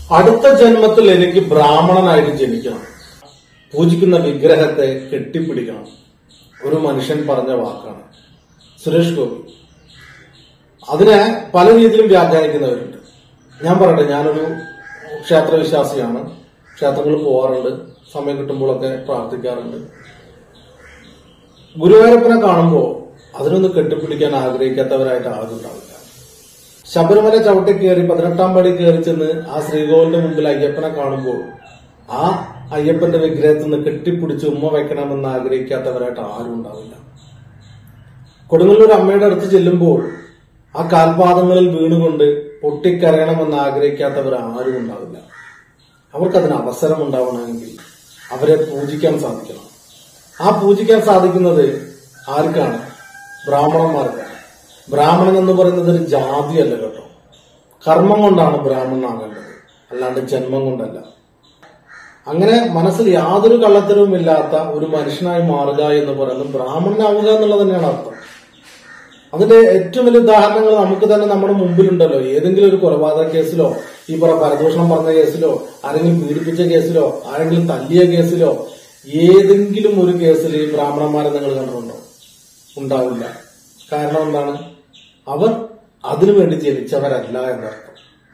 അടുത്ത ജന്മത്തിൽ എനിക്ക് ബ്രാഹ്മണനായിട്ട് ജനിക്കണം പൂജിക്കുന്ന വിഗ്രഹത്തെ കെട്ടിപ്പിടിക്കണം ഒരു മനുഷ്യൻ പറഞ്ഞ വാക്കാണ് സുരേഷ് ഗോപി അതിനെ പല രീതിയിലും വ്യാഖ്യാനിക്കുന്നവരുണ്ട് ഞാൻ പറയട്ടെ ഞാനൊരു ക്ഷേത്രവിശ്വാസിയാണ് ക്ഷേത്രങ്ങളിൽ പോകാറുണ്ട് സമയം കിട്ടുമ്പോഴൊക്കെ പ്രാർത്ഥിക്കാറുണ്ട് ഗുരുവായൂരപ്പനെ കാണുമ്പോൾ അതിനൊന്ന് കെട്ടിപ്പിടിക്കാൻ ആഗ്രഹിക്കാത്തവരായിട്ട് ആരും ഉണ്ടാവില്ല ശബരിമല ചവിട്ടി കയറി പതിനെട്ടാം പടി കയറി ചെന്ന് ആ ശ്രീകോവിലിന്റെ മുമ്പിൽ അയ്യപ്പനെ കാണുമ്പോൾ ആ അയ്യപ്പന്റെ വിഗ്രഹത്തിൽ നിന്ന് കെട്ടിപ്പിടിച്ച് ഉമ്മ വെക്കണമെന്ന് ആഗ്രഹിക്കാത്തവരായിട്ട് ആരും ഉണ്ടാവില്ല കൊടുങ്ങല്ലൂർ അമ്മയുടെ അടുത്ത് ചെല്ലുമ്പോൾ ആ കാൽപാദങ്ങളിൽ വീണുകൊണ്ട് പൊട്ടിക്കരയണമെന്ന് ആഗ്രഹിക്കാത്തവർ ആരും ഉണ്ടാവില്ല അവർക്കതിന് അവസരം ഉണ്ടാവണമെങ്കിൽ അവരെ പൂജിക്കാൻ സാധിക്കണം ആ പൂജിക്കാൻ സാധിക്കുന്നത് ആർക്കാണ് ബ്രാഹ്മണന്മാർക്കാണ് ബ്രാഹ്മണൻ എന്ന് പറയുന്നത് ഒരു ജാതിയല്ല കേട്ടോ കർമ്മം കൊണ്ടാണ് ബ്രാഹ്മണനാകേണ്ടത് അല്ലാണ്ട് ജന്മം കൊണ്ടല്ല അങ്ങനെ മനസ്സിൽ യാതൊരു കള്ളത്തരവും ഇല്ലാത്ത ഒരു മനുഷ്യനായി മാറുക എന്ന് പറയുന്നത് ബ്രാഹ്മണനാവുക എന്നുള്ളത് തന്നെയാണ് അർത്ഥം അതിന്റെ ഏറ്റവും വലിയ ഉദാഹരണങ്ങൾ നമുക്ക് തന്നെ നമ്മുടെ മുമ്പിലുണ്ടല്ലോ ഏതെങ്കിലും ഒരു കൊലപാതക കേസിലോ ഈ പറ പരദൂഷണം പറഞ്ഞ കേസിലോ ആരെങ്കിലും പീഡിപ്പിച്ച കേസിലോ ആരെങ്കിലും തല്ലിയ കേസിലോ ഏതെങ്കിലും ഒരു കേസിൽ ഈ ബ്രാഹ്മണന്മാരെ നിങ്ങൾ കണ്ടിട്ടുണ്ടോ ഉണ്ടാവില്ല കാരണം എന്താണ് അവർ അതിനു വേണ്ടി ജനിച്ചവരല്ല എന്നർത്ഥം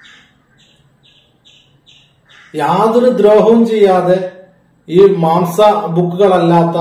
യാതൊരു ദ്രോഹവും ചെയ്യാതെ ഈ മാംസ ബുക്കുകളല്ലാത്ത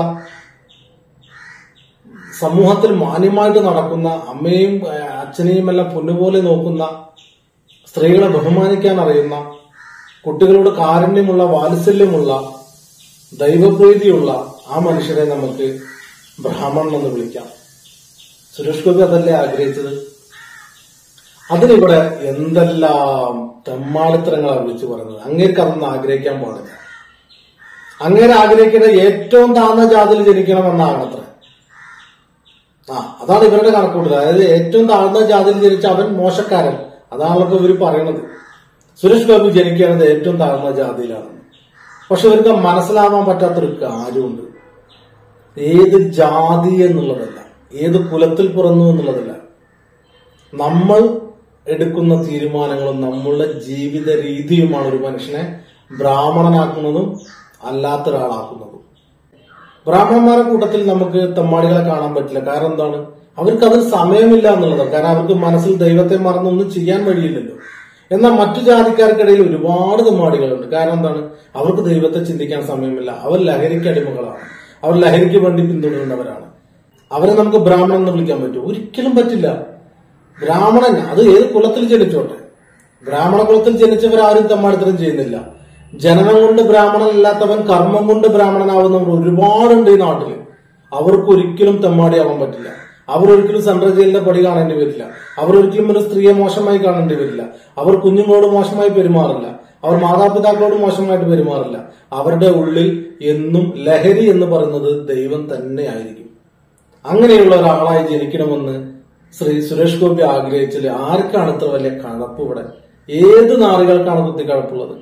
സമൂഹത്തിൽ മാന്യമായിട്ട് നടക്കുന്ന അമ്മയും ഏഹ്, അച്ഛനെയും എല്ലാം പൊന്നുപോലെ നോക്കുന്ന സ്ത്രീകളെ ബഹുമാനിക്കാൻ അറിയുന്ന കുട്ടികളോട് കാരുണ്യമുള്ള വാത്സല്യമുള്ള ദൈവപ്രീതിയുള്ള ആ മനുഷ്യരെ നമുക്ക് ബ്രാഹ്മണൻ എന്ന് വിളിക്കാം സുരേഷ് ഗോപി അതല്ലേ ആഗ്രഹിച്ചത് അതിനിവിടെ എന്തെല്ലാം തെമ്മാടിത്തരങ്ങളാണ് വിളിച്ചു പറയുന്നത് അങ്ങേർക്ക് അതൊന്നും ആഗ്രഹിക്കാൻ പാടില്ല അങ്ങേരെ ആഗ്രഹിക്കേണ്ട ഏറ്റവും താഴ്ന്ന ജാതിയിൽ ജനിക്കണമെന്നാണ് അത്ര ആ അതാണ് ഇവരുടെ കണക്കൂട്ടൽ അതായത് ഏറ്റവും താഴ്ന്ന ജാതിയിൽ ജനിച്ച അവൻ മോശക്കാരൻ അതാണല്ലോ ഇവർ പറയണത് സുരേഷ് ഗോപി ജനിക്കുന്നത് ഏറ്റവും താഴ്ന്ന ജാതിയിലാണ് പക്ഷെ ഇവർക്ക് മനസ്സിലാവാൻ പറ്റാത്തൊരു കാര്യമുണ്ട് ഏത് ജാതി എന്നുള്ളതല്ല ഏത് കുലത്തിൽ പിറന്നു എന്നുള്ളതല്ല നമ്മൾ എടുക്കുന്ന തീരുമാനങ്ങളും നമ്മളുടെ ജീവിത രീതിയുമാണ് ഒരു മനുഷ്യനെ ബ്രാഹ്മണനാക്കുന്നതും അല്ലാത്ത ഒരാളാക്കുന്നതും ബ്രാഹ്മണന്മാരുടെ കൂട്ടത്തിൽ നമുക്ക് തെമ്മാടികളെ കാണാൻ പറ്റില്ല കാരണം എന്താണ് അവർക്ക് അതിന് സമയമില്ല എന്നുള്ളതാണ് കാരണം അവർക്ക് മനസ്സിൽ ദൈവത്തെ മറന്നൊന്നും ചെയ്യാൻ വഴിയില്ലല്ലോ എന്നാൽ മറ്റു ജാതിക്കാർക്കിടയിൽ ഒരുപാട് തെമ്മാടികളുണ്ട് കാരണം എന്താണ് അവർക്ക് ദൈവത്തെ ചിന്തിക്കാൻ സമയമില്ല അവർ ലഹരിക്ക് അടിമകളാണ് അവർ ലഹരിക്ക് വേണ്ടി പിന്തുടരുന്നവരാണ് അവരെ നമുക്ക് ബ്രാഹ്മണൻ എന്ന് വിളിക്കാൻ പറ്റും ഒരിക്കലും പറ്റില്ല ബ്രാഹ്മണൻ അത് ഏത് കുലത്തിൽ ജനിച്ചോട്ടെ ബ്രാഹ്മണ കുലത്തിൽ ജനിച്ചവരാരും തെമ്മാടിത്തരം ചെയ്യുന്നില്ല ജനനം കൊണ്ട് ബ്രാഹ്മണനല്ലാത്തവൻ കർമ്മം കൊണ്ട് ബ്രാഹ്മണനാവുന്നവർ ഒരുപാടുണ്ട് ഈ നാട്ടില് അവർക്ക് ഒരിക്കലും തെമ്മാടിയാവാൻ പറ്റില്ല അവർ ഒരിക്കലും സെൻട്രൽ ജയിലിന്റെ പടി കാണേണ്ടി വരില്ല അവർ ഒരിക്കലും ഒരു സ്ത്രീയെ മോശമായി കാണേണ്ടി വരില്ല അവർ കുഞ്ഞുങ്ങളോട് മോശമായി പെരുമാറില്ല അവർ മാതാപിതാക്കളോട് മോശമായിട്ട് പെരുമാറില്ല അവരുടെ ഉള്ളിൽ എന്നും ലഹരി എന്ന് പറയുന്നത് ദൈവം തന്നെയായിരിക്കും അങ്ങനെയുള്ള ഒരാളായി ജനിക്കണമെന്ന് ശ്രീ സുരേഷ് ഗോപി ആഗ്രഹിച്ചാൽ ആർക്കാണ് ഇത്ര വലിയ കഴപ്പ് ഇവിടെ ഏത് നാളുകൾക്കാണ് കുത്തി കഴപ്പുള്ളത്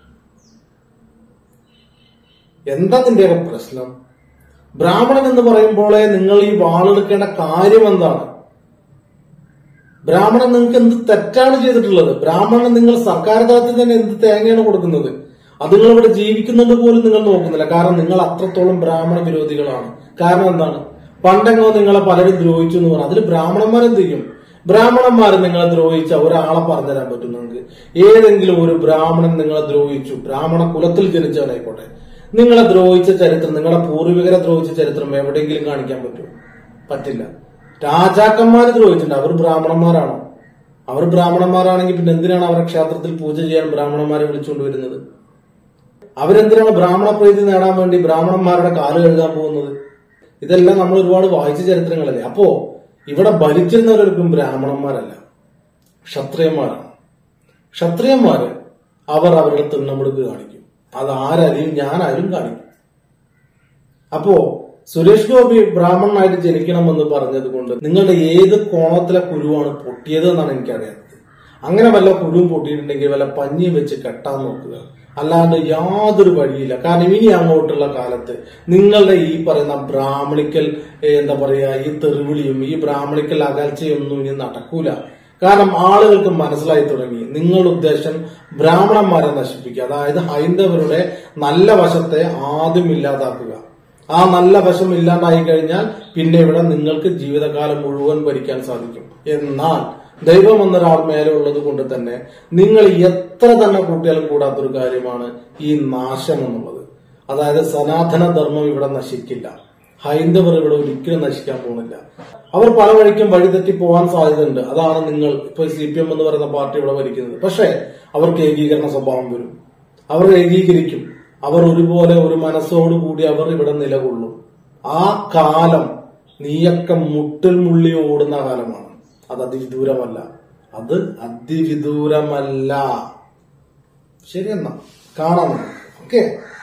എന്താ നിന്റെയൊക്കെ പ്രശ്നം ബ്രാഹ്മണൻ എന്ന് പറയുമ്പോഴേ നിങ്ങൾ ഈ വാളെടുക്കേണ്ട കാര്യം എന്താണ് ബ്രാഹ്മണൻ നിങ്ങൾക്ക് എന്ത് തെറ്റാണ് ചെയ്തിട്ടുള്ളത് ബ്രാഹ്മണൻ നിങ്ങൾ സർക്കാർ തലത്തിൽ തന്നെ എന്ത് തേങ്ങയാണ് കൊടുക്കുന്നത് അത് നിങ്ങൾ ഇവിടെ ജീവിക്കുന്നുണ്ട് പോലും നിങ്ങൾ നോക്കുന്നില്ല കാരണം നിങ്ങൾ അത്രത്തോളം ബ്രാഹ്മണ വിരോധികളാണ് കാരണം എന്താണ് പണ്ടെങ്ങോ നിങ്ങളെ പലരും ദ്രോഹിച്ചു എന്ന് പറഞ്ഞു അതിൽ ബ്രാഹ്മണന്മാർ എന്ത് ചെയ്യും ബ്രാഹ്മണന്മാർ നിങ്ങളെ ദ്രോഹിച്ച ഒരാളെ പറഞ്ഞുതരാൻ പറ്റും നിങ്ങൾക്ക് ഏതെങ്കിലും ഒരു ബ്രാഹ്മണൻ നിങ്ങളെ ദ്രോഹിച്ചു ബ്രാഹ്മണ കുലത്തിൽ ജനിച്ചവനായിക്കോട്ടെ നിങ്ങളെ ദ്രോഹിച്ച ചരിത്രം നിങ്ങളെ പൂർവികരെ ദ്രോഹിച്ച ചരിത്രം എവിടെയെങ്കിലും കാണിക്കാൻ പറ്റുമോ പറ്റില്ല രാജാക്കന്മാര് ദ്രോഹിച്ചിട്ടുണ്ട് അവർ ബ്രാഹ്മണന്മാരാണോ അവർ ബ്രാഹ്മണന്മാരാണെങ്കിൽ പിന്നെ എന്തിനാണ് അവരെ ക്ഷേത്രത്തിൽ പൂജ ചെയ്യാൻ ബ്രാഹ്മണന്മാരെ വിളിച്ചുകൊണ്ട് വരുന്നത് അവരെന്തിനാണ് ബ്രാഹ്മണ പ്രീതി നേടാൻ വേണ്ടി ബ്രാഹ്മണന്മാരുടെ കാല് കഴുകാൻ പോകുന്നത് ഇതെല്ലാം നമ്മൾ ഒരുപാട് വായിച്ച ചരിത്രങ്ങളല്ലേ അപ്പോ ഇവിടെ ഭരിച്ചിരുന്നവരൊരിക്കും ബ്രാഹ്മണന്മാരല്ല ക്ഷത്രിയന്മാരാണ് ക്ഷത്രിയന്മാര് അവർ അവരുടെ തിണ്ണമെടുക്ക് കാണിക്കും അത് ആരായാലും ഞാനായാലും കാണിക്കും അപ്പോ സുരേഷ് ഗോപി ബ്രാഹ്മണനായിട്ട് ജനിക്കണമെന്ന് പറഞ്ഞത് കൊണ്ട് നിങ്ങളുടെ ഏത് കോണത്തിലെ കുരുവാണ് പൊട്ടിയത് എന്നാണ് എനിക്കറിയാത്തത് അങ്ങനെ വല്ല കുരുവും പൊട്ടിയിട്ടുണ്ടെങ്കിൽ വല്ല പഞ്ഞിയും വെച്ച് കെട്ടാൻ നോക്കുക അല്ലാണ്ട് യാതൊരു വഴിയില്ല കാരണം ഇനി അങ്ങോട്ടുള്ള കാലത്ത് നിങ്ങളുടെ ഈ പറയുന്ന ബ്രാഹ്മണിക്കൽ ഏ, എന്താ പറയാ ഈ തെറിവിളിയും ഈ ബ്രാഹ്മണിക്കൽ അകൽച്ചയൊന്നും ഇനി നടക്കൂല കാരണം ആളുകൾക്ക് മനസ്സിലായി തുടങ്ങി നിങ്ങളുടെ ഉദ്ദേശം ബ്രാഹ്മണന്മാരെ നശിപ്പിക്കുക അതായത് ഹൈന്ദവരുടെ നല്ല വശത്തെ ആദ്യം ഇല്ലാതാക്കുക ആ നല്ല വശം ഇല്ലാതായി കഴിഞ്ഞാൽ പിന്നെ ഇവിടെ നിങ്ങൾക്ക് ജീവിതകാലം മുഴുവൻ ഭരിക്കാൻ സാധിക്കും എന്നാൽ ദൈവം എന്നൊരാൾ മേലെ ഉള്ളത് കൊണ്ട് തന്നെ നിങ്ങൾ എത്ര തന്നെ കൂട്ടിയാലും കൂടാത്തൊരു കാര്യമാണ് ഈ നാശം എന്നുള്ളത് അതായത് സനാതന ധർമ്മം ഇവിടെ നശിക്കില്ല ഹൈന്ദവർ ഇവിടെ ഒരിക്കലും നശിക്കാൻ പോകുന്നില്ല അവർ പല വഴിക്കും വഴിതെറ്റി പോകാൻ സാധ്യതയുണ്ട് അതാണ് നിങ്ങൾ ഇപ്പൊ സി പി എം എന്ന് പറയുന്ന പാർട്ടി ഇവിടെ ഭരിക്കുന്നത് പക്ഷേ അവർക്ക് ഏകീകരണ സ്വഭാവം വരും അവർ ഏകീകരിക്കും അവർ ഒരുപോലെ ഒരു മനസ്സോടുകൂടി അവർ ഇവിടെ നിലകൊള്ളും ആ കാലം നീയൊക്കെ മുട്ടിൽ മുള്ളി ഓടുന്ന കാലമാണ് അത് അതിവിദൂരമല്ല അത് അതിവിദൂരമല്ല ശരി എന്നാ കാണാം ഓക്കെ